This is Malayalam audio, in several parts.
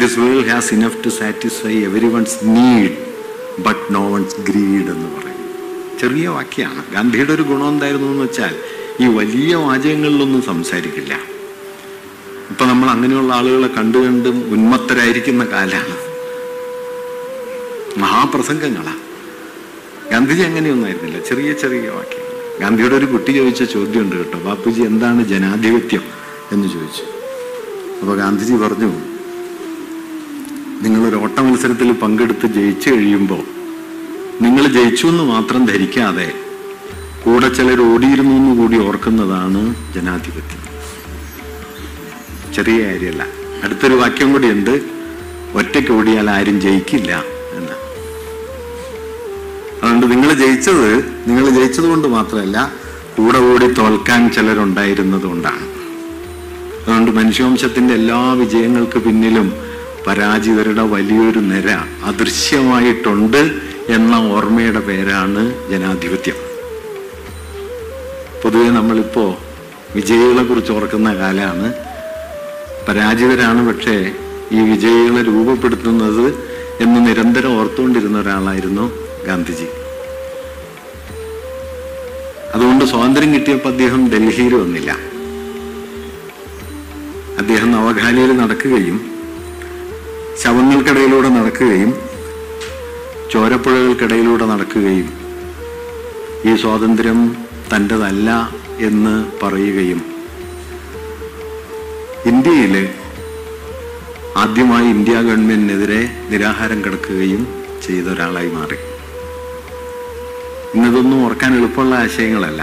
this world has enough to satisfy every one's need but no one's greed എന്ന് പറയും ചെറിയ വാക്യാണ് ഗാന്ധിയുടെ ഒരു ഗുണം എന്തായിരുന്നു എന്ന് വെച്ചാൽ ഈ വലിയ വാചകങ്ങളിലൊന്നും സംസാരിക്കില്ല ഇപ്പൊ നമ്മൾ അങ്ങനെയുള്ള ആളുകളെ കണ്ടു കണ്ടും ഉന്മത്തരായിരിക്കുന്ന കാലാണ് മഹാപ്രസംഗങ്ങളാ ഗാന്ധിജി അങ്ങനെയൊന്നായിരുന്നില്ല ചെറിയ ചെറിയ വാക്യങ്ങൾ ഗാന്ധിയുടെ ഒരു കുട്ടി ചോദിച്ച ചോദ്യമുണ്ട് കേട്ടോ ബാപ്പുജി എന്താണ് ജനാധിപത്യം എന്ന് ചോദിച്ചു അപ്പൊ ഗാന്ധിജി പറഞ്ഞു നിങ്ങളൊരു ഓട്ട മത്സരത്തിൽ പങ്കെടുത്ത് ജയിച്ചു കഴിയുമ്പോൾ നിങ്ങൾ ജയിച്ചു എന്ന് മാത്രം ധരിക്കാതെ കൂടെ ചിലർ ഓടിയിരുന്നു എന്ന് കൂടി ഓർക്കുന്നതാണ് ജനാധിപത്യം ചെറിയ കാര്യമല്ല അടുത്തൊരു വാക്യം കൂടിയുണ്ട് ഒറ്റയ്ക്ക് ഓടിയാൽ ആരും ജയിക്കില്ല എന്ന് അതുകൊണ്ട് നിങ്ങൾ ജയിച്ചത് നിങ്ങൾ ജയിച്ചത് കൊണ്ട് മാത്രമല്ല കൂടെ ഓടി തോൽക്കാൻ ചിലരുണ്ടായിരുന്നത് കൊണ്ടാണ് അതുകൊണ്ട് മനുഷ്യവംശത്തിന്റെ എല്ലാ വിജയങ്ങൾക്ക് പിന്നിലും പരാജിതരുടെ വലിയൊരു നിര അദൃശ്യമായിട്ടുണ്ട് എന്ന ഓർമ്മയുടെ പേരാണ് ജനാധിപത്യം പൊതുവെ നമ്മളിപ്പോ വിജയികളെ കുറിച്ച് ഓർക്കുന്ന കാലമാണ് പരാജിതരാണ് പക്ഷേ ഈ വിജയികളെ രൂപപ്പെടുത്തുന്നത് എന്ന് നിരന്തരം ഓർത്തുകൊണ്ടിരുന്ന ഒരാളായിരുന്നു ഗാന്ധിജി അതുകൊണ്ട് സ്വാതന്ത്ര്യം കിട്ടിയപ്പോൾ അദ്ദേഹം ഡൽഹിയിൽ വന്നില്ല അദ്ദേഹം നവഖാലിയിൽ നടക്കുകയും ശവങ്ങൾക്കിടയിലൂടെ നടക്കുകയും ചോരപ്പുഴകൾക്കിടയിലൂടെ നടക്കുകയും ഈ സ്വാതന്ത്ര്യം തൻ്റെതല്ല എന്ന് പറയുകയും ഇന്ത്യയിൽ ആദ്യമായി ഇന്ത്യ ഗവൺമെന്റിനെതിരെ നിരാഹാരം കിടക്കുകയും ചെയ്ത ഒരാളായി മാറി ഇന്നതൊന്നും ഓർക്കാൻ എളുപ്പമുള്ള ആശയങ്ങളല്ല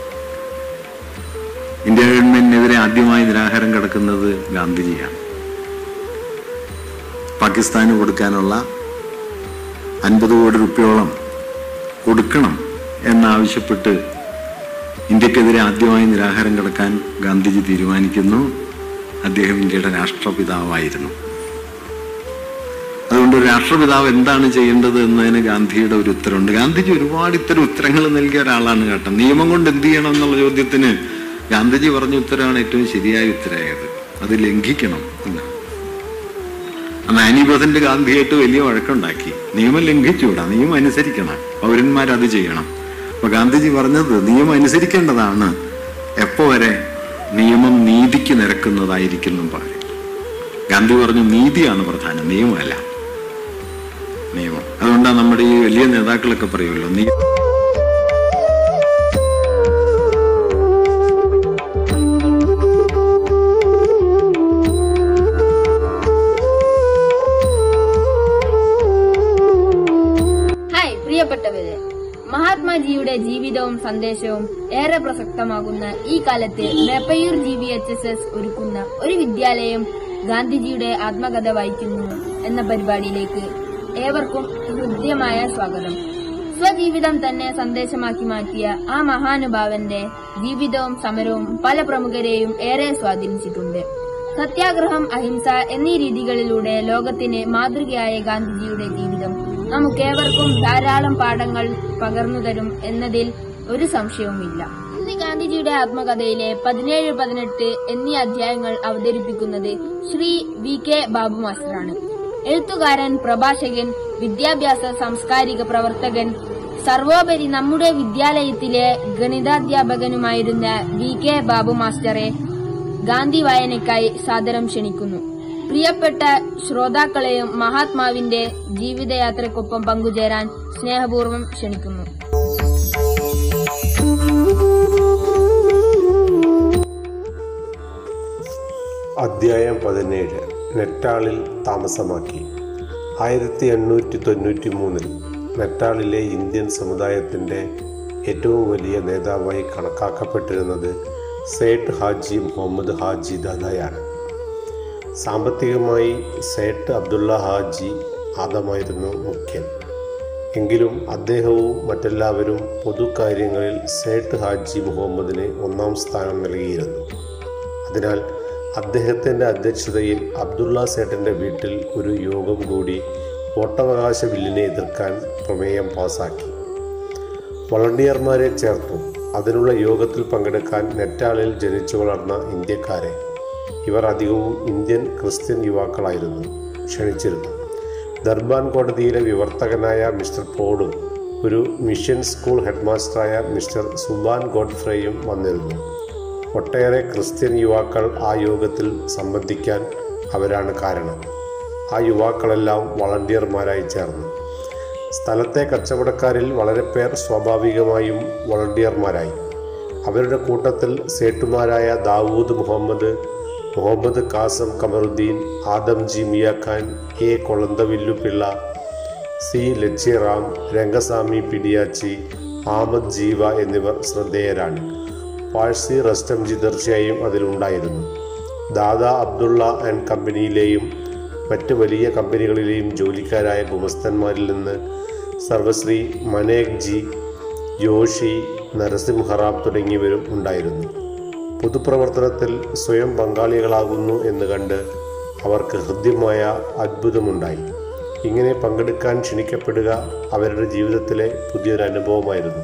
ഇന്ത്യ ഗവൺമെന്റിനെതിരെ ആദ്യമായി നിരാഹാരം കിടക്കുന്നത് ഗാന്ധിജിയാണ് പാകിസ്ഥാന് കൊടുക്കാനുള്ള അൻപത് കോടി റുപ്യോളം കൊടുക്കണം എന്നാവശ്യപ്പെട്ട് ഇന്ത്യക്കെതിരെ ആദ്യമായി നിരാഹാരം കിടക്കാൻ ഗാന്ധിജി തീരുമാനിക്കുന്നു അദ്ദേഹം ഇന്ത്യയുടെ രാഷ്ട്രപിതാവായിരുന്നു അതുകൊണ്ട് ഒരു രാഷ്ട്രപിതാവ് എന്താണ് ചെയ്യേണ്ടത് എന്നതിന് ഗാന്ധിയുടെ ഒരു ഉത്തരവുണ്ട് ഗാന്ധിജി ഒരുപാട് ഇത്തരം ഉത്തരങ്ങൾ നൽകിയ ഒരാളാണ് കേട്ടോ നിയമം കൊണ്ട് എന്ത് ചെയ്യണം എന്നുള്ള ചോദ്യത്തിന് ഗാന്ധിജി പറഞ്ഞ ഉത്തരവാണ് ഏറ്റവും ശരിയായ ഉത്തരമായത് അത് ലംഘിക്കണം എന്ന് അന്ന് ആനി ബസന്റ് ഗാന്ധിയായിട്ട് വലിയ വഴക്കുണ്ടാക്കി നിയമം ലംഘിച്ചുകൂടാ നിയമം അനുസരിക്കണം പൗരന്മാരത് ചെയ്യണം അപ്പൊ ഗാന്ധിജി പറഞ്ഞത് നിയമം അനുസരിക്കേണ്ടതാണ് എപ്പോ വരെ നിയമം നീതിക്ക് നിരക്കുന്നതായിരിക്കും എന്നും പറയും ഗാന്ധി പറഞ്ഞു നീതിയാണ് പ്രധാനം നിയമമല്ല നിയമം അതുകൊണ്ടാണ് നമ്മുടെ ഈ വലിയ നേതാക്കളൊക്കെ പറയുമല്ലോ നീ ഹായ് പ്രിയപ്പെട്ടവരെ മഹാത്മാജിയുടെ ജീവിതവും സന്ദേശവും ഏറെ പ്രസക്തമാകുന്ന ഈ കാലത്ത് Meppayur G V H S S ഒരുക്കുന്ന ഒരു വിദ്യാലയം ഗാന്ധിജിയുടെ ആത്മകഥ വായിക്കുന്നു എന്ന പരിപാടിയിലേക്ക് ഏവർക്കും ഹൃദ്യമായ സ്വാഗതം സ്വജീവിതം തന്നെ സന്ദേശമാക്കി മാറ്റിയ ആ മഹാനുഭാവന്റെ ജീവിതവും സമരവും പല പ്രമുഖരെയും ഏറെ സ്വാധീനിച്ചിട്ടുണ്ട് സത്യാഗ്രഹം അഹിംസ എന്നീ രീതികളിലൂടെ ലോകത്തിന് മാതൃകയായ ഗാന്ധിജിയുടെ ജീവിതം നമുക്കേവർക്കും ധാരാളം പാഠങ്ങൾ പകർന്നു തരും എന്നതിൽ ഒരു സംശയവുമില്ല ഇന്ന് ഗാന്ധിജിയുടെ ആത്മകഥയിലെ പതിനേഴ് പതിനെട്ട് എന്നീ അധ്യായങ്ങൾ അവതരിപ്പിക്കുന്നത് ശ്രീ വി കെ ബാബു മാസ്റ്ററാണ് എഴുത്തുകാരൻ പ്രഭാഷകൻ വിദ്യാഭ്യാസ സാംസ്കാരിക പ്രവർത്തകൻ സർവോപരി നമ്മുടെ വിദ്യാലയത്തിലെ ഗണിതാധ്യാപകനുമായിരുന്ന വി കെ ബാബു മാസ്റ്ററെ ഗാന്ധി വായനയ്ക്കായി സാദരം ക്ഷണിക്കുന്നു പ്രിയപ്പെട്ട ശ്രോതാക്കളെയും മഹാത്മാവിന്റെ ജീവിതയാത്രയ്ക്കൊപ്പം പങ്കുചേരാൻ സ്നേഹപൂർവ്വം ക്ഷണിക്കുന്നു അദ്ധ്യായം പതിനേഴ് നെറ്റാളിൽ താമസമാക്കി ആയിരത്തി എണ്ണൂറ്റി തൊണ്ണൂറ്റി മൂന്നിൽ നെറ്റാളിലെ ഇന്ത്യൻ സമുദായത്തിൻ്റെ ഏറ്റവും വലിയ നേതാവായി കണക്കാക്കപ്പെട്ടിരുന്നത് സേട്ട് ഹാജി മുഹമ്മദ് ഹാജി ദാദായാണ് സാമ്പത്തികമായി സേട്ട് അബ്ദുള്ള ഹാജി ആദമായിരുന്നു മുഖ്യൻ എങ്കിലും അദ്ദേഹവും മറ്റെല്ലാവരും പൊതുകാര്യങ്ങളിൽ സേട്ട് ഹാജി മുഹമ്മദിന് ഒന്നാം സ്ഥാനം നൽകിയിരുന്നു അതിനാൽ അദ്ദേഹത്തിൻ്റെ അധ്യക്ഷതയിൽ അബ്ദുള്ള സേട്ടൻ്റെ വീട്ടിൽ ഒരു യോഗം കൂടി വോട്ടവകാശ ബില്ലിനെ എതിർക്കാൻ പ്രമേയം പാസാക്കി വളണ്ടിയർമാരെ ചേർത്തു അതിനുള്ള യോഗത്തിൽ പങ്കെടുക്കാൻ നെറ്റാളിൽ ജനിച്ചു വളർന്ന ഇന്ത്യക്കാരെ ഇവർ അധികവും ഇന്ത്യൻ ക്രിസ്ത്യൻ യുവാക്കളായിരുന്നു ക്ഷണിച്ചിരുന്നു ദർബാൻ കോടതിയിലെ വിവർത്തകനായ മിസ്റ്റർ പോളും ഒരു മിഷൻ സ്കൂൾ ഹെഡ്മാസ്റ്ററായ മിസ്റ്റർ സുബാൻ ഗോഡ്ഫ്രേയും വന്നിരുന്നു ഒട്ടേറെ ക്രിസ്ത്യൻ യുവാക്കൾ ആ യോഗത്തിൽ സംബന്ധിക്കാൻ അവരാണ് കാരണം ആ യുവാക്കളെല്ലാം വളണ്ടിയർമാരായി ചേർന്നു സ്ഥലത്തെ കച്ചവടക്കാരിൽ വളരെ പേർ സ്വാഭാവികമായും വളണ്ടിയർമാരായി അവരുടെ കൂട്ടത്തിൽ സേട്ടുമാരായ ദാവൂദ് മുഹമ്മദ് മുഹമ്മദ് കാസം കമറുദ്ദീൻ ആദം ജി മിയാഖാൻ എ കൊളന്തവില്ലു പിള്ള സി ലച്ചിറാം രംഗസ്വാമി പിടിയാച്ചി ആമദ് ജീവ എന്നിവർ ശ്രദ്ധേയരാണ് പാഴ്സി റസ്റ്റംജി തീർച്ചയായും അതിലുണ്ടായിരുന്നു ദാദാ അബ്ദുള്ള ആൻഡ് കമ്പനിയിലെയും മറ്റ് വലിയ കമ്പനികളിലെയും ജോലിക്കാരായ ഗുമസ്തന്മാരിൽ നിന്ന് സർവശ്രീ മനേക് ജി ജോഷി നരസിംഹറാം തുടങ്ങിയവരും ഉണ്ടായിരുന്നു പൊതുപ്രവർത്തനത്തിൽ സ്വയം പങ്കാളികളാകുന്നു എന്ന് കണ്ട് അവർക്ക് ഹൃദ്യമായ അത്ഭുതമുണ്ടായി ഇങ്ങനെ പങ്കെടുക്കാൻ ക്ഷണിക്കപ്പെടുക അവരുടെ ജീവിതത്തിലെ പുതിയൊരു അനുഭവമായിരുന്നു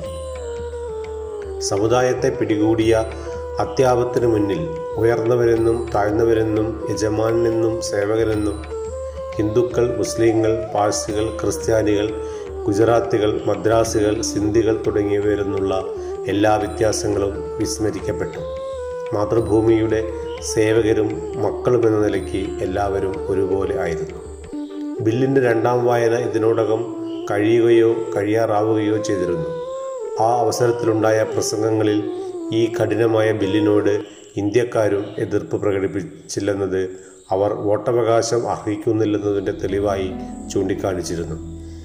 സമുദായത്തെ പിടികൂടിയ അത്യാപത്തിന് മുന്നിൽ ഉയർന്നവരെന്നും താഴ്ന്നവരെന്നും യജമാനെന്നും സേവകരെന്നും ഹിന്ദുക്കൾ മുസ്ലിങ്ങൾ പാഴ്സികൾ ക്രിസ്ത്യാനികൾ ഗുജറാത്തികൾ മദ്രാസികൾ സിന്ധികൾ തുടങ്ങിയവരെന്നുള്ള എല്ലാ വ്യത്യാസങ്ങളും വിസ്മരിക്കപ്പെട്ടു മാതൃഭൂമിയുടെ സേവകരും മക്കളുമെന്ന നിലയ്ക്ക് എല്ലാവരും ഒരുപോലെ ആയിരുന്നു ബില്ലിൻ്റെ രണ്ടാം വായന ഇതിനോടകം കഴിയുകയോ കഴിയാറാവുകയോ ചെയ്തിരുന്നു ആ അവസരത്തിലുണ്ടായ പ്രസംഗങ്ങളിൽ ഈ കഠിനമായ ബില്ലിനോട് ഇന്ത്യക്കാരും എതിർപ്പ് പ്രകടിപ്പിച്ചില്ലെന്നത് അവർ വോട്ടവകാശം അർഹിക്കുന്നില്ലെന്നതിൻ്റെ തെളിവായി ചൂണ്ടിക്കാണിച്ചിരുന്നു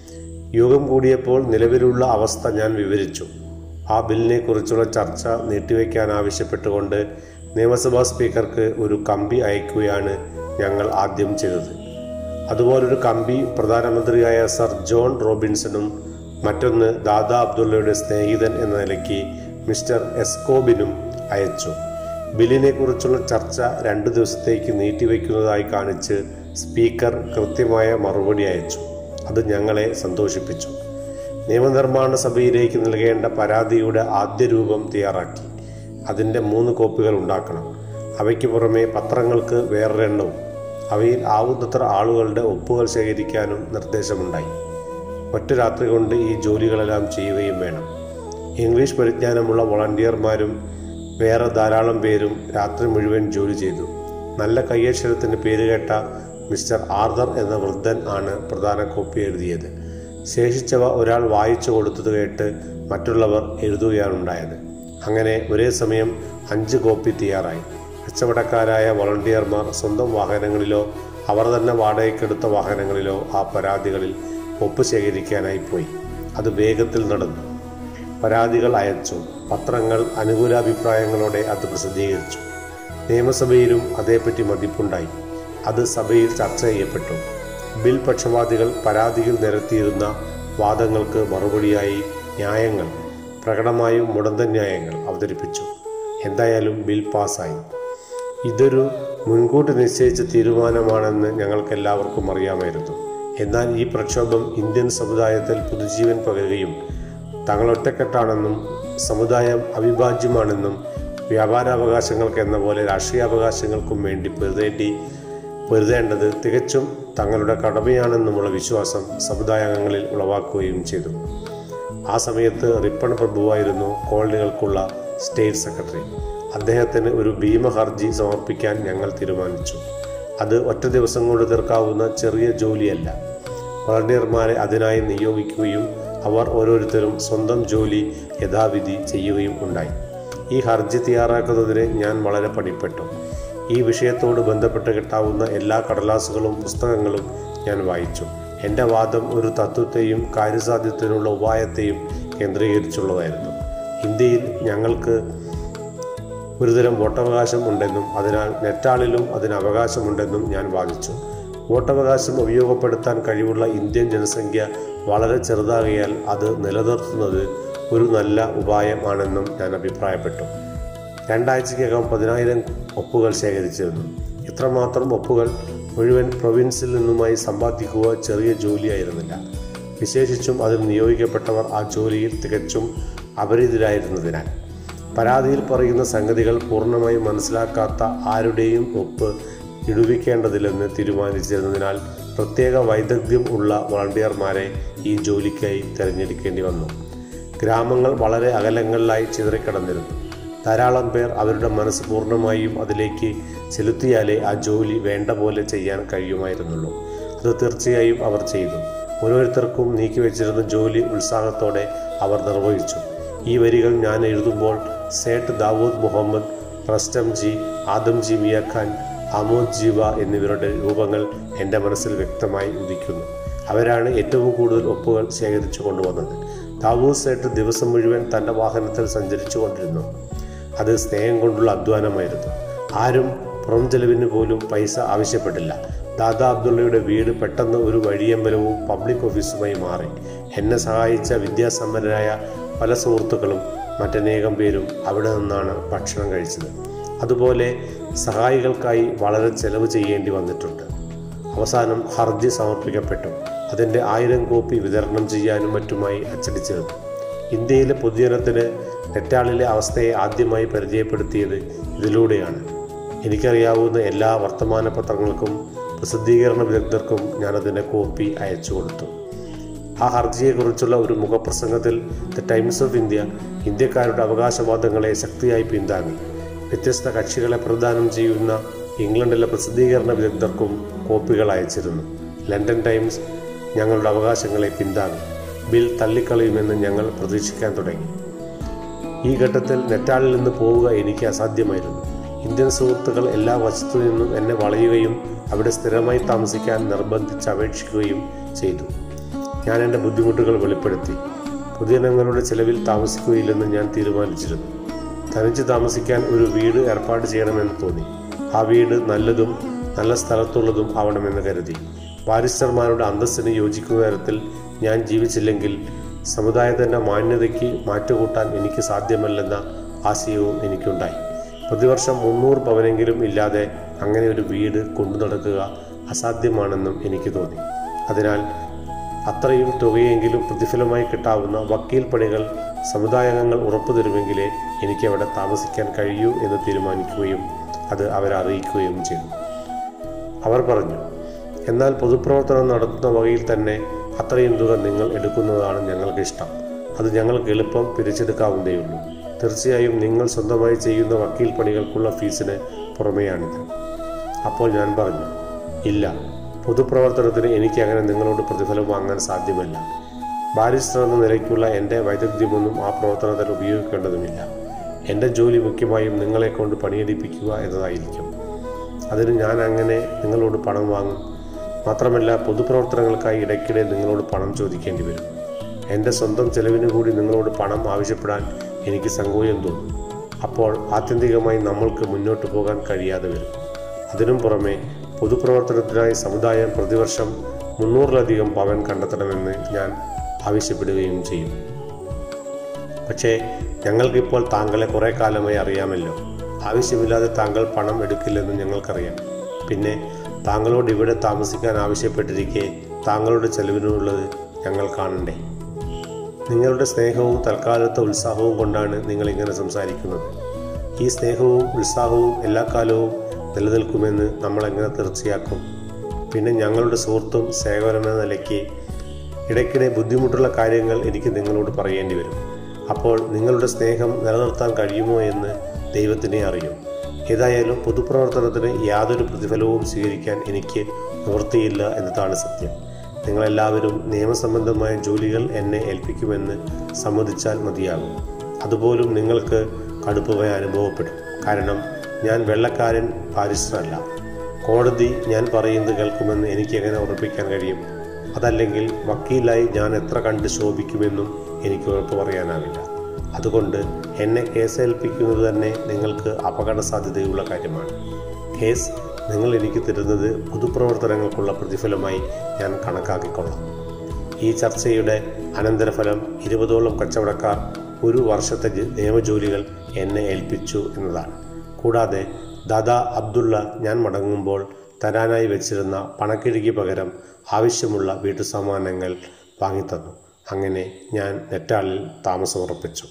യോഗം കൂടിയപ്പോൾ നിലവിലുള്ള അവസ്ഥ ഞാൻ വിവരിച്ചു ആ ബില്ലിനെ കുറിച്ചുള്ള ചർച്ച നീട്ടിവെക്കാൻ ആവശ്യപ്പെട്ടുകൊണ്ട് നിയമസഭാ സ്പീക്കർക്ക് ഒരു കമ്പി അയക്കുകയാണ് ഞങ്ങൾ ആദ്യം ചെയ്തത് അതുപോലൊരു കമ്പി പ്രധാനമന്ത്രിയായ സർ ജോൺ റോബിൻസണും മറ്റൊന്ന് ദാദാ അബ്ദുള്ളയുടെ സ്നേഹിതൻ എന്ന നിലയ്ക്ക് മിസ്റ്റർ എസ്കോബിനും അയച്ചു ബില്ലിനെക്കുറിച്ചുള്ള ചർച്ച രണ്ടു ദിവസത്തേക്ക് നീട്ടിവെക്കുന്നതായി കാണിച്ച് സ്പീക്കർ കൃത്യമായ മറുപടി അയച്ചു അത് ഞങ്ങളെ സന്തോഷിപ്പിച്ചു നിയമനിർമ്മാണ സഭയിലേക്ക് നൽകേണ്ട പരാതിയുടെ ആദ്യ രൂപം തയ്യാറാക്കി അതിൻ്റെ മൂന്ന് കോപ്പികൾ ഉണ്ടാക്കണം അവയ്ക്ക് പുറമെ പത്രങ്ങൾക്ക് വേറൊരെണ്ണവും അവയിൽ ആവുന്നത്ര ആളുകളുടെ ഒപ്പുകൾ ശേഖരിക്കാനും നിർദ്ദേശമുണ്ടായി ഒറ്റ രാത്രി കൊണ്ട് ഈ ജോലികളെല്ലാം ചെയ്യുകയും വേണം ഇംഗ്ലീഷ് പരിജ്ഞാനമുള്ള വോളണ്ടിയർമാരും വേറെ ധാരാളം പേരും രാത്രി മുഴുവൻ ജോലി ചെയ്തു നല്ല കയ്യക്ഷരത്തിന് പേരുകേട്ട മിസ്റ്റർ ആർദർ എന്ന വൃദ്ധൻ ആണ് പ്രധാന കോപ്പി എഴുതിയത് ശേഷിച്ചവ ഒരാൾ വായിച്ചു കൊടുത്തത് കേട്ട് മറ്റുള്ളവർ എഴുതുകയാണുണ്ടായത് അങ്ങനെ ഒരേ സമയം അഞ്ച് കോപ്പി തയ്യാറായി കച്ചവടക്കാരായ വോളണ്ടിയർമാർ സ്വന്തം വാഹനങ്ങളിലോ അവർ തന്നെ വാടകയ്ക്കെടുത്ത വാഹനങ്ങളിലോ ആ പരാതികളിൽ ഒപ്പ് ശേഖരിക്കാനായി പോയി അത് വേഗത്തിൽ നടന്നു പരാതികൾ അയച്ചു പത്രങ്ങൾ അനുകൂലാഭിപ്രായങ്ങളോടെ അത് പ്രസിദ്ധീകരിച്ചു നിയമസഭയിലും അതേപ്പറ്റി മതിപ്പുണ്ടായി അത് സഭയിൽ ചർച്ച ചെയ്യപ്പെട്ടു ബിൽ പക്ഷപാതികൾ പരാതിയിൽ നിരത്തിയിരുന്ന വാദങ്ങൾക്ക് മറുപടിയായി ന്യായങ്ങൾ പ്രകടമായും മുടന്തൻ ന്യായങ്ങൾ അവതരിപ്പിച്ചു എന്തായാലും ബിൽ പാസ്സായി ഇതൊരു മുൻകൂട്ടി നിശ്ചയിച്ച തീരുമാനമാണെന്ന് ഞങ്ങൾക്കെല്ലാവർക്കും അറിയാമായിരുന്നു എന്നാൽ ഈ പ്രക്ഷോഭം ഇന്ത്യൻ സമുദായത്തിൽ പുതുജീവൻ പകരുകയും തങ്ങൾ ഒറ്റക്കെട്ടാണെന്നും സമുദായം അവിഭാജ്യമാണെന്നും വ്യാപാരാവകാശങ്ങൾക്ക് എന്ന പോലെ രാഷ്ട്രീയാവകാശങ്ങൾക്കും വേണ്ടി പൊരുതേണ്ടി പൊരുതേണ്ടത് തികച്ചും തങ്ങളുടെ കടമയാണെന്നുമുള്ള വിശ്വാസം സമുദായാംഗങ്ങളിൽ ഉളവാക്കുകയും ചെയ്തു ആ സമയത്ത് റിപ്പൺ പ്രഭുവായിരുന്നു കോളനികൾക്കുള്ള സ്റ്റേറ്റ് സെക്രട്ടറി അദ്ദേഹത്തിന് ഒരു ഭീമ ഹർജി സമർപ്പിക്കാൻ ഞങ്ങൾ തീരുമാനിച്ചു അത് ഒറ്റ ദിവസം കൊണ്ട് തീർക്കാവുന്ന ചെറിയ ജോലിയല്ല വളണ്ടിയർമാരെ അതിനായി നിയോഗിക്കുകയും അവർ ഓരോരുത്തരും സ്വന്തം ജോലി യഥാവിധി ചെയ്യുകയും ഉണ്ടായി ഈ ഹർജി തയ്യാറാക്കുന്നതിന് ഞാൻ വളരെ പണിപ്പെട്ടു ഈ വിഷയത്തോട് ബന്ധപ്പെട്ട് കിട്ടാവുന്ന എല്ലാ കടലാസുകളും പുസ്തകങ്ങളും ഞാൻ വായിച്ചു എൻ്റെ വാദം ഒരു തത്വത്തെയും കാര്യസാധ്യത്തിനുള്ള ഉപായത്തെയും കേന്ദ്രീകരിച്ചുള്ളതായിരുന്നു ഇന്ത്യയിൽ ഞങ്ങൾക്ക് ഒരുതരം വോട്ടവകാശം ഉണ്ടെന്നും അതിനാൽ നെറ്റാളിലും അതിന് അവകാശമുണ്ടെന്നും ഞാൻ വാദിച്ചു വോട്ടവകാശം ഉപയോഗപ്പെടുത്താൻ കഴിവുള്ള ഇന്ത്യൻ ജനസംഖ്യ വളരെ ചെറുതാകിയാൽ അത് നിലനിർത്തുന്നത് ഒരു നല്ല ഉപായമാണെന്നും ഞാൻ അഭിപ്രായപ്പെട്ടു രണ്ടാഴ്ചക്കകം പതിനായിരം ഒപ്പുകൾ ശേഖരിച്ചിരുന്നു ഇത്രമാത്രം ഒപ്പുകൾ മുഴുവൻ പ്രൊവിൻസിൽ നിന്നുമായി സമ്പാദിക്കുക ചെറിയ ജോലിയായിരുന്നില്ല വിശേഷിച്ചും അതിൽ നിയോഗിക്കപ്പെട്ടവർ ആ ജോലിയിൽ തികച്ചും അപരിചിതരായിരുന്നതിനാൽ പരാതിയിൽ പറയുന്ന സംഗതികൾ പൂർണ്ണമായും മനസ്സിലാക്കാത്ത ആരുടെയും ഒപ്പ് ഇടുവിക്കേണ്ടതില്ലെന്ന് തീരുമാനിച്ചിരുന്നതിനാൽ പ്രത്യേക വൈദഗ്ധ്യം ഉള്ള വളണ്ടിയർമാരെ ഈ ജോലിക്കായി തിരഞ്ഞെടുക്കേണ്ടി വന്നു ഗ്രാമങ്ങൾ വളരെ അകലങ്ങളിലായി ചിതറിക്കിടന്നിരുന്നു ധാരാളം പേർ അവരുടെ മനസ്സ് പൂർണ്ണമായും അതിലേക്ക് ചെലുത്തിയാലേ ആ ജോലി വേണ്ട പോലെ ചെയ്യാൻ കഴിയുമായിരുന്നുള്ളൂ അത് തീർച്ചയായും അവർ ചെയ്തു ഓരോരുത്തർക്കും നീക്കിവെച്ചിരുന്ന ജോലി ഉത്സാഹത്തോടെ അവർ നിർവഹിച്ചു ഈ വരികൾ ഞാൻ എഴുതുമ്പോൾ സേട്ട് ദാവൂദ് മുഹമ്മദ് റസ്റ്റം ജി ആദം ജി മിയാഖാൻ അമോദ് ജീവ എന്നിവരുടെ രൂപങ്ങൾ എൻ്റെ മനസ്സിൽ വ്യക്തമായി ഉദിക്കുന്നു അവരാണ് ഏറ്റവും കൂടുതൽ ഒപ്പുകൾ ശേഖരിച്ചു കൊണ്ടുവന്നത് ദാവൂദ് സേട്ട് ദിവസം മുഴുവൻ തൻ്റെ വാഹനത്തിൽ സഞ്ചരിച്ചു കൊണ്ടിരുന്നു അത് സ്നേഹം കൊണ്ടുള്ള അധ്വാനമായിരുന്നു ആരും പുറം ചെലവിന് പോലും പൈസ ആവശ്യപ്പെട്ടില്ല ദാദാ അബ്ദുള്ളയുടെ വീട് പെട്ടെന്ന് ഒരു വഴിയമ്പലവും പബ്ലിക് ഓഫീസുമായി മാറി എന്നെ സഹായിച്ച വിദ്യാസമ്പന്നരായ പല സുഹൃത്തുക്കളും മറ്റനേകം പേരും അവിടെ നിന്നാണ് ഭക്ഷണം കഴിച്ചത് അതുപോലെ സഹായികൾക്കായി വളരെ ചെലവ് ചെയ്യേണ്ടി വന്നിട്ടുണ്ട് അവസാനം ഹർജി സമർപ്പിക്കപ്പെട്ടു അതിൻ്റെ ആയിരം കോപ്പി വിതരണം ചെയ്യാനും മറ്റുമായി അച്ചടിച്ചിരുന്നു ഇന്ത്യയിലെ പൊതുജനത്തിന് നെറ്റാളിലെ അവസ്ഥയെ ആദ്യമായി പരിചയപ്പെടുത്തിയത് ഇതിലൂടെയാണ് എനിക്കറിയാവുന്ന എല്ലാ വർത്തമാന പത്രങ്ങൾക്കും പ്രസിദ്ധീകരണ വിദഗ്ധർക്കും ഞാനതിൻ്റെ കോപ്പി അയച്ചു കൊടുത്തു ആ ഹർജിയെക്കുറിച്ചുള്ള ഒരു മുഖപ്രസംഗത്തിൽ ദ ടൈംസ് ഓഫ് ഇന്ത്യ ഇന്ത്യക്കാരുടെ അവകാശവാദങ്ങളെ ശക്തിയായി പിന്താങ്ങി വ്യത്യസ്ത കക്ഷികളെ പ്രദാനം ചെയ്യുന്ന ഇംഗ്ലണ്ടിലെ പ്രസിദ്ധീകരണ വിദഗ്ധർക്കും കോപ്പികൾ അയച്ചിരുന്നു ലണ്ടൻ ടൈംസ് ഞങ്ങളുടെ അവകാശങ്ങളെ പിന്താങ്ങി ബിൽ തള്ളിക്കളയുമെന്ന് ഞങ്ങൾ പ്രതീക്ഷിക്കാൻ തുടങ്ങി ഈ ഘട്ടത്തിൽ നെറ്റാളിൽ നിന്ന് പോവുക എനിക്ക് അസാധ്യമായിരുന്നു ഇന്ത്യൻ സുഹൃത്തുക്കൾ എല്ലാ വശത്തു നിന്നും എന്നെ വളയുകയും അവിടെ സ്ഥിരമായി താമസിക്കാൻ നിർബന്ധിച്ച് അപേക്ഷിക്കുകയും ചെയ്തു ഞാൻ എൻ്റെ ബുദ്ധിമുട്ടുകൾ വെളിപ്പെടുത്തി പൊതുജനങ്ങളുടെ ചെലവിൽ താമസിക്കുകയില്ലെന്ന് ഞാൻ തീരുമാനിച്ചിരുന്നു തനിച്ച് താമസിക്കാൻ ഒരു വീട് ഏർപ്പാട് ചെയ്യണമെന്ന് തോന്നി ആ വീട് നല്ലതും നല്ല സ്ഥലത്തുള്ളതും ആവണമെന്ന് കരുതി ബാരിസ്റ്റർമാരുടെ അന്തസ്സിന് യോജിക്കുന്ന തരത്തിൽ ഞാൻ ജീവിച്ചില്ലെങ്കിൽ സമുദായത്തിൻ്റെ മാന്യതയ്ക്ക് മാറ്റുകൂട്ടാൻ എനിക്ക് സാധ്യമല്ലെന്ന ആശയവും എനിക്കുണ്ടായി പ്രതിവർഷം മുന്നൂറ് പവനെങ്കിലും ഇല്ലാതെ അങ്ങനെ ഒരു വീട് കൊണ്ടു നടക്കുക അസാധ്യമാണെന്നും എനിക്ക് തോന്നി അതിനാൽ അത്രയും തുകയെങ്കിലും പ്രതിഫലമായി കിട്ടാവുന്ന വക്കീൽ പണികൾ സമുദായാംഗങ്ങൾ ഉറപ്പു തരുമെങ്കിലേ എനിക്ക് അവിടെ താമസിക്കാൻ കഴിയൂ എന്ന് തീരുമാനിക്കുകയും അത് അവരെ അറിയിക്കുകയും ചെയ്തു അവർ പറഞ്ഞു എന്നാൽ പൊതുപ്രവർത്തനം നടത്തുന്ന വകയിൽ തന്നെ അത്രയും തുക നിങ്ങൾ എടുക്കുന്നതാണ് ഞങ്ങൾക്ക് ഇഷ്ടം അത് ഞങ്ങൾക്ക് എളുപ്പം പിരിച്ചെടുക്കാവുന്നതേയുള്ളൂ തീർച്ചയായും നിങ്ങൾ സ്വന്തമായി ചെയ്യുന്ന വക്കീൽ പണികൾക്കുള്ള ഫീസിന് പുറമെയാണിത് അപ്പോൾ ഞാൻ പറഞ്ഞു ഇല്ല പൊതുപ്രവർത്തനത്തിന് എനിക്ക് അങ്ങനെ നിങ്ങളോട് പ്രതിഫലം വാങ്ങാൻ സാധ്യമല്ല ബാരിസ്റ്റർ എന്ന നിലയ്ക്കുള്ള എൻ്റെ വൈദഗ്ധ്യമൊന്നും ആ പ്രവർത്തനത്തിൽ ഉപയോഗിക്കേണ്ടതുമില്ല എൻ്റെ ജോലി മുഖ്യമായും നിങ്ങളെ കൊണ്ട് പണിയെടുപ്പിക്കുക എന്നതായിരിക്കും അതിന് ഞാൻ അങ്ങനെ നിങ്ങളോട് പണം വാങ്ങും മാത്രമല്ല പൊതുപ്രവർത്തനങ്ങൾക്കായി ഇടയ്ക്കിടെ നിങ്ങളോട് പണം ചോദിക്കേണ്ടി വരും എൻ്റെ സ്വന്തം ചെലവിന് കൂടി നിങ്ങളോട് പണം ആവശ്യപ്പെടാൻ എനിക്ക് സങ്കോചം തോന്നും അപ്പോൾ ആത്യന്തികമായി നമ്മൾക്ക് മുന്നോട്ട് പോകാൻ കഴിയാതെ വരും അതിനും പുറമെ പൊതുപ്രവർത്തനത്തിനായി സമുദായം പ്രതിവർഷം മുന്നൂറിലധികം പവൻ കണ്ടെത്തണമെന്ന് ഞാൻ ആവശ്യപ്പെടുകയും ചെയ്യും പക്ഷേ ഞങ്ങൾക്കിപ്പോൾ താങ്കളെ കുറേ കാലമായി അറിയാമല്ലോ ആവശ്യമില്ലാതെ താങ്കൾ പണം എടുക്കില്ലെന്ന് ഞങ്ങൾക്കറിയാം പിന്നെ താങ്കളോട് ഇവിടെ താമസിക്കാൻ ആവശ്യപ്പെട്ടിരിക്കെ താങ്കളുടെ ചെലവിനുള്ളത് ഞങ്ങൾ കാണണ്ടേ നിങ്ങളുടെ സ്നേഹവും തൽക്കാലത്തെ ഉത്സാഹവും കൊണ്ടാണ് നിങ്ങൾ ഇങ്ങനെ സംസാരിക്കുന്നത് ഈ സ്നേഹവും ഉത്സാഹവും എല്ലാ കാലവും നിലനിൽക്കുമെന്ന് നമ്മൾ എങ്ങനെ തീർച്ചയാക്കും പിന്നെ ഞങ്ങളുടെ സുഹൃത്തും സേവനെന്ന നിലയ്ക്ക് ഇടയ്ക്കിടെ ബുദ്ധിമുട്ടുള്ള കാര്യങ്ങൾ എനിക്ക് നിങ്ങളോട് പറയേണ്ടി വരും അപ്പോൾ നിങ്ങളുടെ സ്നേഹം നിലനിർത്താൻ കഴിയുമോ എന്ന് ദൈവത്തിനെ അറിയും ഏതായാലും പൊതുപ്രവർത്തനത്തിന് യാതൊരു പ്രതിഫലവും സ്വീകരിക്കാൻ എനിക്ക് നിവൃത്തിയില്ല എന്നതാണ് സത്യം നിങ്ങളെല്ലാവരും നിയമസംബന്ധമായ ജോലികൾ എന്നെ ഏൽപ്പിക്കുമെന്ന് സമ്മതിച്ചാൽ മതിയാകും അതുപോലും നിങ്ങൾക്ക് കടുപ്പമായി അനുഭവപ്പെടും കാരണം ഞാൻ വെള്ളക്കാരൻ പാരിസ്റ്ററല്ല കോടതി ഞാൻ പറയുന്നത് കേൾക്കുമെന്ന് എനിക്ക് എങ്ങനെ ഉറപ്പിക്കാൻ കഴിയും അതല്ലെങ്കിൽ വക്കീലായി ഞാൻ എത്ര കണ്ട് ശോഭിക്കുമെന്നും എനിക്ക് ഉറപ്പ് പറയാനാവില്ല അതുകൊണ്ട് എന്നെ കേസേൽപ്പിക്കുന്നത് തന്നെ നിങ്ങൾക്ക് അപകട സാധ്യതയുള്ള കാര്യമാണ് കേസ് നിങ്ങൾ എനിക്ക് തരുന്നത് പൊതുപ്രവർത്തനങ്ങൾക്കുള്ള പ്രതിഫലമായി ഞാൻ കണക്കാക്കിക്കൊള്ളാം ഈ ചർച്ചയുടെ അനന്തരഫലം ഇരുപതോളം കച്ചവടക്കാർ ഒരു വർഷത്തെ ജ- നിയമജോലികൾ എന്നെ ഏൽപ്പിച്ചു എന്നതാണ് കൂടാതെ ദാദാ അബ്ദുള്ള ഞാൻ മടങ്ങുമ്പോൾ തരാനായി വെച്ചിരുന്ന പണക്കിഴിക്ക് പകരം ആവശ്യമുള്ള വീട്ടുസാമാനങ്ങൾ വാങ്ങിത്തന്നു അങ്ങനെ ഞാൻ നെറ്റാളിൽ താമസമുറപ്പിച്ചു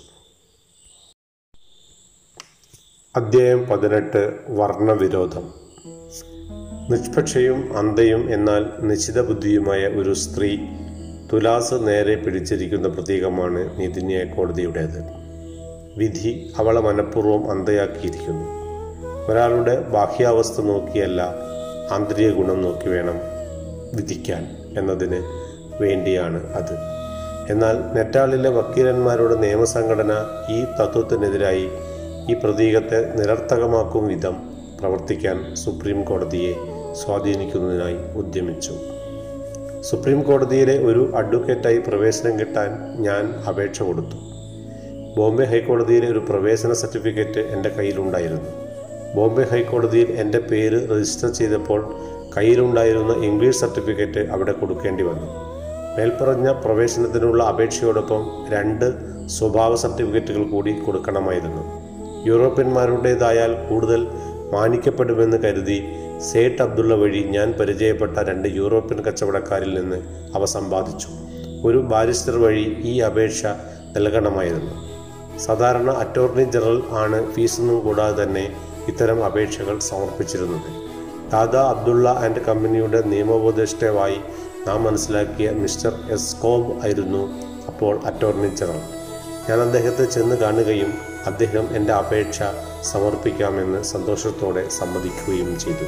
അദ്ധ്യായം പതിനെട്ട് വർണ്ണവിരോധം നിഷ്പക്ഷയും അന്ധയും എന്നാൽ നിശ്ചിത ബുദ്ധിയുമായ ഒരു സ്ത്രീ തുലാസ് നേരെ പിടിച്ചിരിക്കുന്ന പ്രതീകമാണ് നീതിന്യായ കോടതിയുടേത് വിധി അവളെ മനഃപൂർവ്വം അന്ധയാക്കിയിരിക്കുന്നു ഒരാളുടെ ബാഹ്യാവസ്ഥ നോക്കിയല്ല ആന്തരിക ഗുണം നോക്കി വേണം വിധിക്കാൻ എന്നതിന് വേണ്ടിയാണ് അത് എന്നാൽ നെറ്റാളിലെ വക്കീലന്മാരുടെ നിയമസംഘടന ഈ തത്വത്തിനെതിരായി ഈ പ്രതീകത്തെ നിരർത്ഥകമാക്കും വിധം പ്രവർത്തിക്കാൻ സുപ്രീം കോടതിയെ സ്വാധീനിക്കുന്നതിനായി ഉദ്യമിച്ചു സുപ്രീം കോടതിയിലെ ഒരു അഡ്വക്കേറ്റായി പ്രവേശനം കിട്ടാൻ ഞാൻ അപേക്ഷ കൊടുത്തു ബോംബെ ഹൈക്കോടതിയിലെ ഒരു പ്രവേശന സർട്ടിഫിക്കറ്റ് എൻ്റെ കയ്യിലുണ്ടായിരുന്നു ബോംബെ ഹൈക്കോടതിയിൽ എൻ്റെ പേര് രജിസ്റ്റർ ചെയ്തപ്പോൾ കയ്യിലുണ്ടായിരുന്ന ഇംഗ്ലീഷ് സർട്ടിഫിക്കറ്റ് അവിടെ കൊടുക്കേണ്ടി വന്നു മേൽപ്പറഞ്ഞ പ്രവേശനത്തിനുള്ള അപേക്ഷയോടൊപ്പം രണ്ട് സ്വഭാവ സർട്ടിഫിക്കറ്റുകൾ കൂടി കൊടുക്കണമായിരുന്നു യൂറോപ്യന്മാരുടേതായാൽ കൂടുതൽ മാനിക്കപ്പെടുമെന്ന് കരുതി സേട്ട് അബ്ദുള്ള വഴി ഞാൻ പരിചയപ്പെട്ട രണ്ട് യൂറോപ്യൻ കച്ചവടക്കാരിൽ നിന്ന് അവ സമ്പാദിച്ചു ഒരു ബാരിസ്റ്റർ വഴി ഈ അപേക്ഷ നൽകണമായിരുന്നു സാധാരണ അറ്റോർണി ജനറൽ ആണ് ഫീസൊന്നും കൂടാതെ തന്നെ ഇത്തരം അപേക്ഷകൾ സമർപ്പിച്ചിരുന്നത് ദാദാ അബ്ദുള്ള ആൻഡ് കമ്പനിയുടെ നിയമോപദേഷ്ടാവായി നാം മനസ്സിലാക്കിയ മിസ്റ്റർ എസ് കോബ് ആയിരുന്നു അപ്പോൾ അറ്റോർണി ജനറൽ ഞാൻ അദ്ദേഹത്തെ ചെന്ന് കാണുകയും അദ്ദേഹം എൻ്റെ അപേക്ഷ സമർപ്പിക്കാമെന്ന് സന്തോഷത്തോടെ സമ്മതിക്കുകയും ചെയ്തു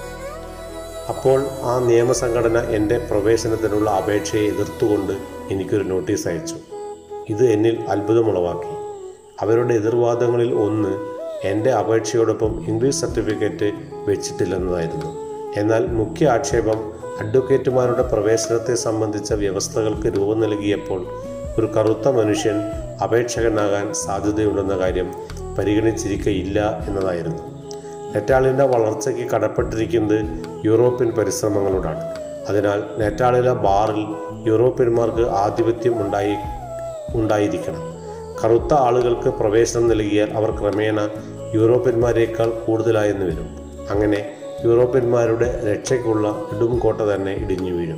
അപ്പോൾ ആ നിയമസംഘടന എൻ്റെ പ്രവേശനത്തിനുള്ള അപേക്ഷയെ എതിർത്തുകൊണ്ട് എനിക്കൊരു നോട്ടീസ് അയച്ചു ഇത് എന്നിൽ അത്ഭുതമുളവാക്കി അവരുടെ എതിർവാദങ്ങളിൽ ഒന്ന് എൻ്റെ അപേക്ഷയോടൊപ്പം ഇംഗ്ലീഷ് സർട്ടിഫിക്കറ്റ് വെച്ചിട്ടില്ലെന്നതായിരുന്നു എന്നാൽ മുഖ്യ ആക്ഷേപം അഡ്വക്കേറ്റുമാരുടെ പ്രവേശനത്തെ സംബന്ധിച്ച വ്യവസ്ഥകൾക്ക് രൂപം നൽകിയപ്പോൾ ഒരു കറുത്ത മനുഷ്യൻ അപേക്ഷകനാകാൻ സാധ്യതയുണ്ടെന്ന കാര്യം പരിഗണിച്ചിരിക്കയില്ല എന്നതായിരുന്നു നെറ്റാളിൻ്റെ വളർച്ചയ്ക്ക് കടപ്പെട്ടിരിക്കുന്നത് യൂറോപ്യൻ പരിശ്രമങ്ങളോടാണ് അതിനാൽ നെറ്റാളിലെ ബാറിൽ യൂറോപ്യന്മാർക്ക് ആധിപത്യം ഉണ്ടായി ഉണ്ടായിരിക്കണം കറുത്ത ആളുകൾക്ക് പ്രവേശനം നൽകിയാൽ അവർ ക്രമേണ യൂറോപ്യന്മാരെക്കാൾ കൂടുതലായെന്ന് വരും അങ്ങനെ യൂറോപ്യന്മാരുടെ രക്ഷയ്ക്കുള്ള ഇടുംകോട്ട തന്നെ ഇടിഞ്ഞു വീഴും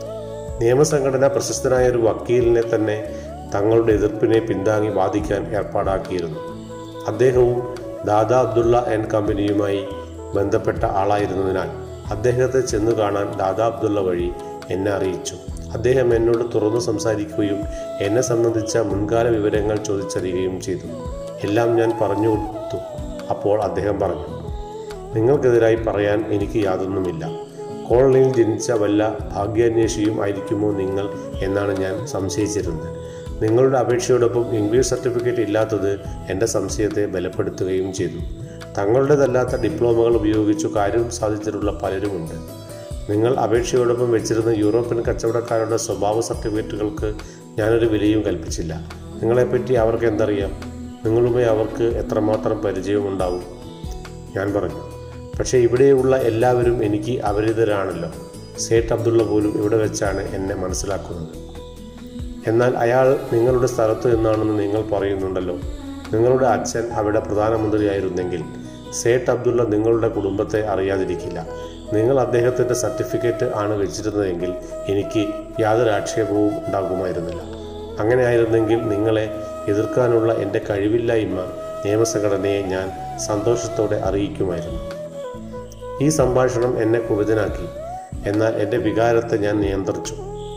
നിയമസംഘടന പ്രശസ്തനായ ഒരു വക്കീലിനെ തന്നെ തങ്ങളുടെ എതിർപ്പിനെ പിന്താങ്ങി വാദിക്കാൻ ഏർപ്പാടാക്കിയിരുന്നു അദ്ദേഹവും ദാദാ അബ്ദുള്ള ആൻഡ് കമ്പനിയുമായി ബന്ധപ്പെട്ട ആളായിരുന്നതിനാൽ അദ്ദേഹത്തെ ചെന്നു കാണാൻ ദാദാ അബ്ദുള്ള വഴി എന്നെ അറിയിച്ചു അദ്ദേഹം എന്നോട് തുറന്നു സംസാരിക്കുകയും എന്നെ സംബന്ധിച്ച മുൻകാല വിവരങ്ങൾ ചോദിച്ചറിയുകയും ചെയ്തു എല്ലാം ഞാൻ പറഞ്ഞു കൊടുത്തു അപ്പോൾ അദ്ദേഹം പറഞ്ഞു നിങ്ങൾക്കെതിരായി പറയാൻ എനിക്ക് യാതൊന്നുമില്ല കോളനിയിൽ ജനിച്ച വല്ല ഭാഗ്യാന്വേഷിയും ആയിരിക്കുമോ നിങ്ങൾ എന്നാണ് ഞാൻ സംശയിച്ചിരുന്നത് നിങ്ങളുടെ അപേക്ഷയോടൊപ്പം ഇംഗ്ലീഷ് സർട്ടിഫിക്കറ്റ് ഇല്ലാത്തത് എൻ്റെ സംശയത്തെ ബലപ്പെടുത്തുകയും ചെയ്തു തങ്ങളുടേതല്ലാത്ത ഡിപ്ലോമകൾ ഉപയോഗിച്ചു കാര്യം സാധിച്ചിട്ടുള്ള പലരുമുണ്ട് നിങ്ങൾ അപേക്ഷയോടൊപ്പം വെച്ചിരുന്ന യൂറോപ്യൻ കച്ചവടക്കാരുടെ സ്വഭാവ സർട്ടിഫിക്കറ്റുകൾക്ക് ഞാനൊരു വിലയും കൽപ്പിച്ചില്ല നിങ്ങളെപ്പറ്റി അവർക്ക് എന്തറിയാം നിങ്ങളുമായി അവർക്ക് എത്രമാത്രം പരിചയമുണ്ടാവും ഞാൻ പറഞ്ഞു പക്ഷേ ഇവിടെയുള്ള എല്ലാവരും എനിക്ക് അപരിചിതരാണല്ലോ സേട്ട് അബ്ദുള്ള പോലും ഇവിടെ വെച്ചാണ് എന്നെ മനസ്സിലാക്കുന്നത് എന്നാൽ അയാൾ നിങ്ങളുടെ സ്ഥലത്ത് നിന്നാണെന്ന് നിങ്ങൾ പറയുന്നുണ്ടല്ലോ നിങ്ങളുടെ അച്ഛൻ അവിടെ പ്രധാനമന്ത്രിയായിരുന്നെങ്കിൽ സേട്ട് അബ്ദുള്ള നിങ്ങളുടെ കുടുംബത്തെ അറിയാതിരിക്കില്ല നിങ്ങൾ അദ്ദേഹത്തിൻ്റെ സർട്ടിഫിക്കറ്റ് ആണ് വെച്ചിരുന്നതെങ്കിൽ എനിക്ക് യാതൊരു ആക്ഷേപവും ഉണ്ടാകുമായിരുന്നില്ല അങ്ങനെ ആയിരുന്നെങ്കിൽ നിങ്ങളെ എതിർക്കാനുള്ള എൻ്റെ കഴിവില്ലായ്മ നിയമസംഘടനയെ ഞാൻ സന്തോഷത്തോടെ അറിയിക്കുമായിരുന്നു ഈ സംഭാഷണം എന്നെ കുപിതനാക്കി എന്നാൽ എൻ്റെ വികാരത്തെ ഞാൻ നിയന്ത്രിച്ചു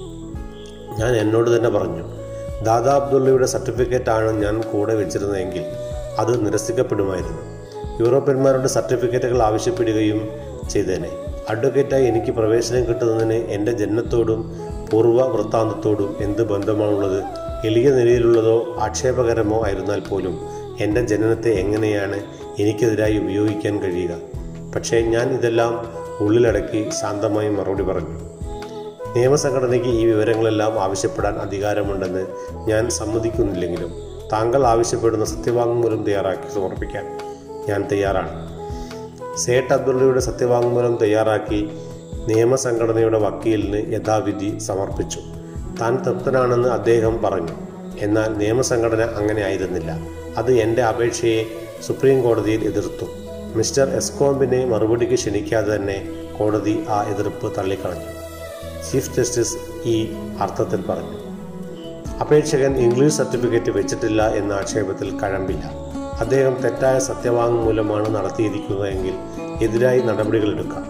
ഞാൻ എന്നോട് തന്നെ പറഞ്ഞു ദാദാ അബ്ദുള്ളയുടെ സർട്ടിഫിക്കറ്റ് ആണ് ഞാൻ കൂടെ വെച്ചിരുന്നതെങ്കിൽ അത് നിരസിക്കപ്പെടുമായിരുന്നു യൂറോപ്യന്മാരുടെ സർട്ടിഫിക്കറ്റുകൾ ആവശ്യപ്പെടുകയും ചെയ്തേനെ അഡ്വക്കേറ്റായി എനിക്ക് പ്രവേശനം കിട്ടുന്നതിന് എൻ്റെ ജന്മത്തോടും പൂർവ്വ വൃത്താന്തത്തോടും എന്ത് ബന്ധമാണുള്ളത് എളിയ നിലയിലുള്ളതോ ആക്ഷേപകരമോ ആയിരുന്നാൽ പോലും എൻ്റെ ജനനത്തെ എങ്ങനെയാണ് എനിക്കെതിരായി ഉപയോഗിക്കാൻ കഴിയുക പക്ഷേ ഞാൻ ഇതെല്ലാം ഉള്ളിലടക്കി ശാന്തമായി മറുപടി പറഞ്ഞു നിയമസംഘടനയ്ക്ക് ഈ വിവരങ്ങളെല്ലാം ആവശ്യപ്പെടാൻ അധികാരമുണ്ടെന്ന് ഞാൻ സമ്മതിക്കുന്നില്ലെങ്കിലും താങ്കൾ ആവശ്യപ്പെടുന്ന സത്യവാങ്മൂലം തയ്യാറാക്കി സമർപ്പിക്കാൻ ഞാൻ തയ്യാറാണ് സേട്ട് അബ്ദുള്ളയുടെ സത്യവാങ്മൂലം തയ്യാറാക്കി നിയമസംഘടനയുടെ വക്കീലിന് യഥാവിധി സമർപ്പിച്ചു താൻ തൃപ്തനാണെന്ന് അദ്ദേഹം പറഞ്ഞു എന്നാൽ നിയമസംഘടന അങ്ങനെ ആയിരുന്നില്ല അത് എൻ്റെ അപേക്ഷയെ സുപ്രീം കോടതിയിൽ എതിർത്തു മിസ്റ്റർ എസ്കോംബിനെ മറുപടിക്ക് ക്ഷണിക്കാതെ തന്നെ കോടതി ആ എതിർപ്പ് തള്ളിക്കളഞ്ഞു ചീഫ് ജസ്റ്റിസ് ഈ അർത്ഥത്തിൽ പറഞ്ഞു അപേക്ഷകൻ ഇംഗ്ലീഷ് സർട്ടിഫിക്കറ്റ് വെച്ചിട്ടില്ല എന്ന ആക്ഷേപത്തിൽ കഴമ്പില്ല അദ്ദേഹം തെറ്റായ സത്യവാങ്മൂലമാണ് നടത്തിയിരിക്കുന്നതെങ്കിൽ എതിരായി നടപടികളെടുക്കാം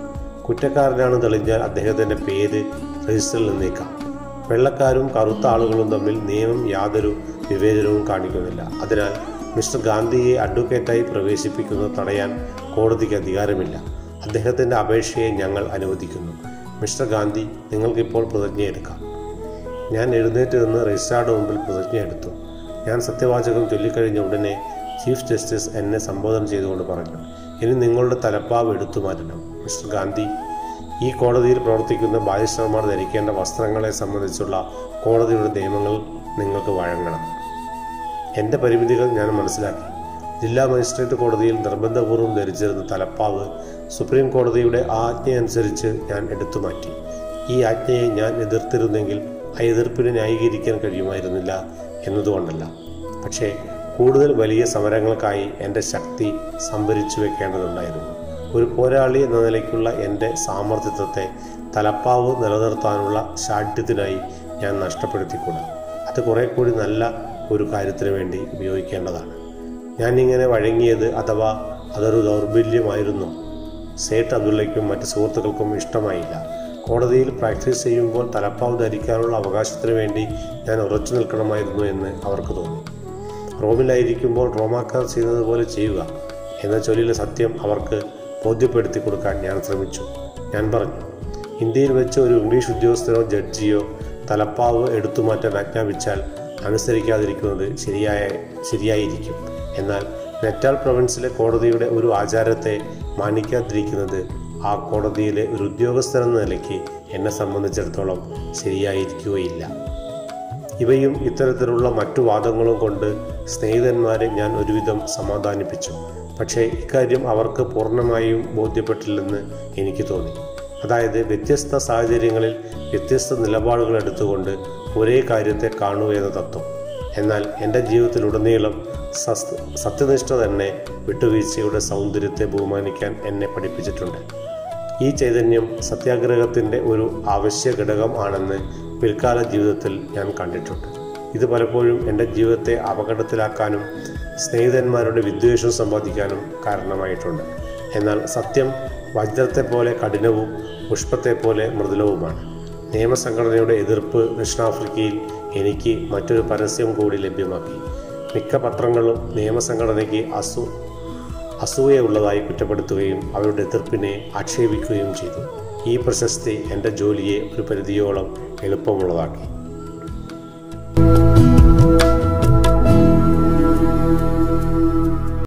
കുറ്റക്കാരനാണ് തെളിഞ്ഞാൽ അദ്ദേഹത്തിൻ്റെ പേര് രജിസ്റ്ററിൽ നിന്നേക്കാം വെള്ളക്കാരും കറുത്ത ആളുകളും തമ്മിൽ നിയമം യാതൊരു വിവേചനവും കാണിക്കുന്നില്ല അതിനാൽ മിസ്റ്റർ ഗാന്ധിയെ അഡ്വക്കേറ്റായി പ്രവേശിപ്പിക്കുന്നത് തടയാൻ കോടതിക്ക് അധികാരമില്ല അദ്ദേഹത്തിൻ്റെ അപേക്ഷയെ ഞങ്ങൾ അനുവദിക്കുന്നു മിസ്റ്റർ ഗാന്ധി നിങ്ങൾക്കിപ്പോൾ പ്രതിജ്ഞയെടുക്കാം ഞാൻ എഴുന്നേറ്റ് നിന്ന് രജിസ്ട്രാറുടെ മുമ്പിൽ പ്രതിജ്ഞയെടുത്തു ഞാൻ സത്യവാചകം ചൊല്ലിക്കഴിഞ്ഞ ഉടനെ ചീഫ് ജസ്റ്റിസ് എന്നെ സംബോധന ചെയ്തുകൊണ്ട് പറഞ്ഞു ഇനി നിങ്ങളുടെ തലപ്പാവ് എടുത്തു മാറ്റണം മിസ്റ്റർ ഗാന്ധി ഈ കോടതിയിൽ പ്രവർത്തിക്കുന്ന ബാരിസ്റ്റർമാർ ധരിക്കേണ്ട വസ്ത്രങ്ങളെ സംബന്ധിച്ചുള്ള കോടതിയുടെ നിയമങ്ങൾ നിങ്ങൾക്ക് വഴങ്ങണം എൻ്റെ പരിമിതികൾ ഞാൻ മനസ്സിലാക്കി ജില്ലാ മജിസ്ട്രേറ്റ് കോടതിയിൽ നിർബന്ധപൂർവ്വം ധരിച്ചിരുന്ന തലപ്പാവ് സുപ്രീം കോടതിയുടെ ആജ്ഞയനുസരിച്ച് ഞാൻ എടുത്തുമാറ്റി ഈ ആജ്ഞയെ ഞാൻ എതിർത്തിരുന്നെങ്കിൽ ആ എതിർപ്പിനെ ന്യായീകരിക്കാൻ കഴിയുമായിരുന്നില്ല എന്നതുകൊണ്ടല്ല പക്ഷേ കൂടുതൽ വലിയ സമരങ്ങൾക്കായി എൻ്റെ ശക്തി സംഭരിച്ചു വെക്കേണ്ടതുണ്ടായിരുന്നു ഒരു പോരാളി എന്ന നിലയ്ക്കുള്ള എൻ്റെ സാമർഥ്യത്വത്തെ തലപ്പാവ് നിലനിർത്താനുള്ള ശാഠ്യത്തിനായി ഞാൻ നഷ്ടപ്പെടുത്തിക്കൂടാ അത് കുറെ കൂടി നല്ല ഒരു കാര്യത്തിന് വേണ്ടി ഉപയോഗിക്കേണ്ടതാണ് ഞാനിങ്ങനെ വഴങ്ങിയത് അഥവാ അതൊരു ദൗർബല്യമായിരുന്നു സേട്ട് അബ്ദുള്ളയ്ക്കും മറ്റ് സുഹൃത്തുക്കൾക്കും ഇഷ്ടമായില്ല കോടതിയിൽ പ്രാക്ടീസ് ചെയ്യുമ്പോൾ തലപ്പാവ് ധരിക്കാനുള്ള അവകാശത്തിന് വേണ്ടി ഞാൻ ഉറച്ചു നിൽക്കണമായിരുന്നു എന്ന് അവർക്ക് തോന്നി റോമിലായിരിക്കുമ്പോൾ റോമാക്കാർ ചെയ്യുന്നത് പോലെ ചെയ്യുക എന്ന ചൊല്ലിലെ സത്യം അവർക്ക് ബോധ്യപ്പെടുത്തി കൊടുക്കാൻ ഞാൻ ശ്രമിച്ചു ഞാൻ പറഞ്ഞു ഇന്ത്യയിൽ വെച്ച് ഒരു ഇംഗ്ലീഷ് ഉദ്യോഗസ്ഥനോ ജഡ്ജിയോ തലപ്പാവ് എടുത്തുമാറ്റാൻ ആജ്ഞാപിച്ചാൽ അനുസരിക്കാതിരിക്കുന്നത് ശരിയായ ശരിയായിരിക്കും എന്നാൽ നെറ്റാൽ പ്രൊവിൻസിലെ കോടതിയുടെ ഒരു ആചാരത്തെ മാനിക്കാതിരിക്കുന്നത് ആ കോടതിയിലെ ഒരു ഉദ്യോഗസ്ഥനെന്ന നിലയ്ക്ക് എന്നെ സംബന്ധിച്ചിടത്തോളം ശരിയായിരിക്കുകയില്ല ഇവയും ഇത്തരത്തിലുള്ള മറ്റു വാദങ്ങളും കൊണ്ട് സ്നേഹിതന്മാരെ ഞാൻ ഒരുവിധം സമാധാനിപ്പിച്ചു പക്ഷേ ഇക്കാര്യം അവർക്ക് പൂർണ്ണമായും ബോധ്യപ്പെട്ടില്ലെന്ന് എനിക്ക് തോന്നി അതായത് വ്യത്യസ്ത സാഹചര്യങ്ങളിൽ വ്യത്യസ്ത നിലപാടുകൾ എടുത്തുകൊണ്ട് ഒരേ കാര്യത്തെ കാണൂ എന്ന തത്വം എന്നാൽ എൻ്റെ ജീവിതത്തിലുടനീളം സസ് സത്യനിഷ്ഠ തന്നെ വിട്ടുവീഴ്ചയുടെ സൗന്ദര്യത്തെ ബഹുമാനിക്കാൻ എന്നെ പഠിപ്പിച്ചിട്ടുണ്ട് ഈ ചൈതന്യം സത്യാഗ്രഹത്തിൻ്റെ ഒരു അവശ്യ ഘടകം ആണെന്ന് പിൽക്കാല ജീവിതത്തിൽ ഞാൻ കണ്ടിട്ടുണ്ട് ഇത് പലപ്പോഴും എൻ്റെ ജീവിതത്തെ അപകടത്തിലാക്കാനും സ്നേഹിതന്മാരുടെ വിദ്വേഷം സമ്പാദിക്കാനും കാരണമായിട്ടുണ്ട് എന്നാൽ സത്യം വജ്രത്തെ പോലെ കഠിനവും പുഷ്പത്തെ പോലെ മൃദുലവുമാണ് നിയമസംഘടനയുടെ എതിർപ്പ് ദക്ഷിണാഫ്രിക്കയിൽ എനിക്ക് മറ്റൊരു പരസ്യം കൂടി ലഭ്യമാക്കി മിക്ക പത്രങ്ങളും നിയമസംഘടനയ്ക്ക് അസു അസൂയയുള്ളതായി കുറ്റപ്പെടുത്തുകയും അവരുടെ എതിർപ്പിനെ ആക്ഷേപിക്കുകയും ചെയ്തു ഈ പ്രശസ്തി എൻ്റെ ജോലിയെ ഒരു പരിധിയോളം എളുപ്പമുള്ളതാക്കി